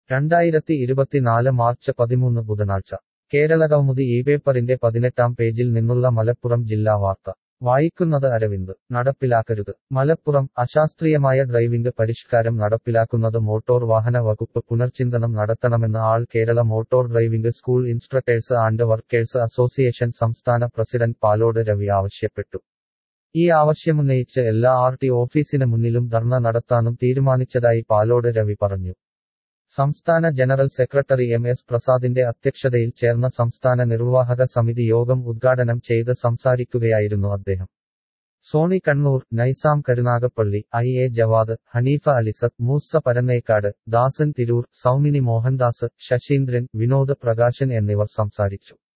രണ്ടായിരത്തി ഇരുപത്തിനാല് മാർച്ച് പതിമൂന്ന് ബുധനാഴ്ച കേരളകൗമുദി ഈ പേപ്പറിന്റെ പതിനെട്ടാം പേജിൽ നിന്നുള്ള മലപ്പുറം ജില്ലാ വാർത്ത വായിക്കുന്നത് അരവിന്ദ് നടപ്പിലാക്കരുത് മലപ്പുറം അശാസ്ത്രീയമായ ഡ്രൈവിംഗ് പരിഷ്കാരം നടപ്പിലാക്കുന്നത് മോട്ടോർ വാഹന വകുപ്പ് പുനർചിന്തനം നടത്തണമെന്ന് all Kerala motor driving school instructors and workers association സംസ്ഥാന പ്രസിഡന്റ് പാലോട് രവി ആവശ്യപ്പെട്ടു ഈ ആവശ്യമുന്നയിച്ച് എല്ലാ ആർ ടി ഓഫീസിന് മുന്നിലും ധർണ നടത്താനും തീരുമാനിച്ചതായി പാലോട് രവി പറഞ്ഞു സംസ്ഥാന ജനറൽ സെക്രട്ടറി എം എസ് പ്രസാദിന്റെ അധ്യക്ഷതയിൽ ചേർന്ന സംസ്ഥാന നിർവാഹക സമിതി യോഗം ഉദ്ഘാടനം ചെയ്ത് സംസാരിക്കുകയായിരുന്നു അദ്ദേഹം സോണി കണ്ണൂർ നൈസാം കരുനാഗപ്പള്ളി ഐ എ ജവാദ് ഹനീഫ അലിസത്ത് മൂസ പരന്നേക്കാട് ദാസൻ തിരൂർ സൗമിനി മോഹൻദാസ് ശശീന്ദ്രൻ വിനോദ് പ്രകാശൻ എന്നിവർ സംസാരിച്ചു